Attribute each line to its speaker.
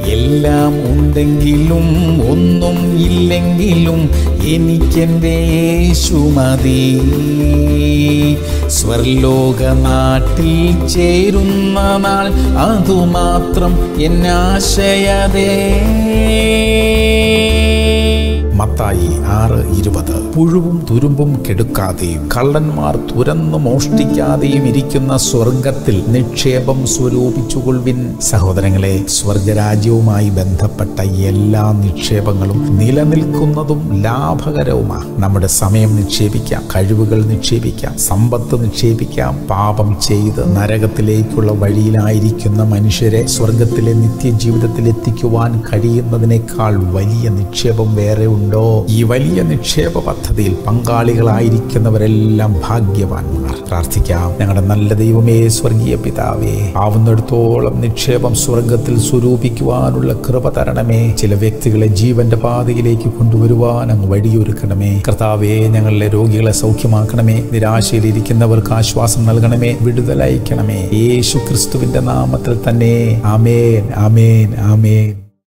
Speaker 1: എല്ലാം ഉണ്ടെങ്കിലും ഒന്നും ഇല്ലെങ്കിലും എനിക്കെൻ്റെ യേശു മതി സ്വർലോക നാട്ടിൽ ചേരുന്ന നാൾ അതുമാത്രം എന്നാശയതേ മത്തായി ആറ് ഇരുപത് പുഴുവും തുരുമ്പും കെടുക്കാതെയും കള്ളന്മാർ തുരന്നു മോഷ്ടിക്കാതെയും ഇരിക്കുന്ന സ്വർഗത്തിൽ നിക്ഷേപം സ്വരൂപിച്ചുകൊള്ളുവിൻ സഹോദരങ്ങളെ സ്വർഗരാജ്യവുമായി ബന്ധപ്പെട്ട എല്ലാ നിക്ഷേപങ്ങളും നിലനിൽക്കുന്നതും ലാഭകരവുമാണ് നമ്മുടെ സമയം നിക്ഷേപിക്കാം കഴിവുകൾ നിക്ഷേപിക്കാം സമ്പത്ത് നിക്ഷേപിക്കാം പാപം ചെയ്ത് നരകത്തിലേക്കുള്ള വഴിയിലായിരിക്കുന്ന മനുഷ്യരെ സ്വർഗത്തിലെ നിത്യജീവിതത്തിൽ എത്തിക്കുവാൻ കഴിയുന്നതിനേക്കാൾ വലിയ നിക്ഷേപം വേറെ ഉണ്ടോ ഈ വലിയ നിക്ഷേപ പദ്ധതിയിൽ പങ്കാളികളായിരിക്കുന്നവരെല്ലാം ഭാഗ്യവാന്മാർ പ്രാർത്ഥിക്കാം ഞങ്ങളുടെ നല്ല ദൈവമേ സ്വർഗീയ പിതാവേ ആവുന്നിടത്തോളം നിക്ഷേപം സ്വർഗത്തിൽ സ്വരൂപിക്കുവാനുള്ള കൃപ തരണമേ ചില വ്യക്തികളെ ജീവന്റെ പാതയിലേക്ക് കൊണ്ടുവരുവാൻ അങ്ങ് വഴിയൊരുക്കണമേ കർത്താവേ ഞങ്ങളിലെ രോഗികളെ സൗഖ്യമാക്കണമേ നിരാശയിലിരിക്കുന്നവർക്ക് ആശ്വാസം നൽകണമേ വിടുതലയക്കണമേ യേശു ക്രിസ്തുവിന്റെ നാമത്തിൽ തന്നെ ആമേൻ ആമേൻ ആമേൻ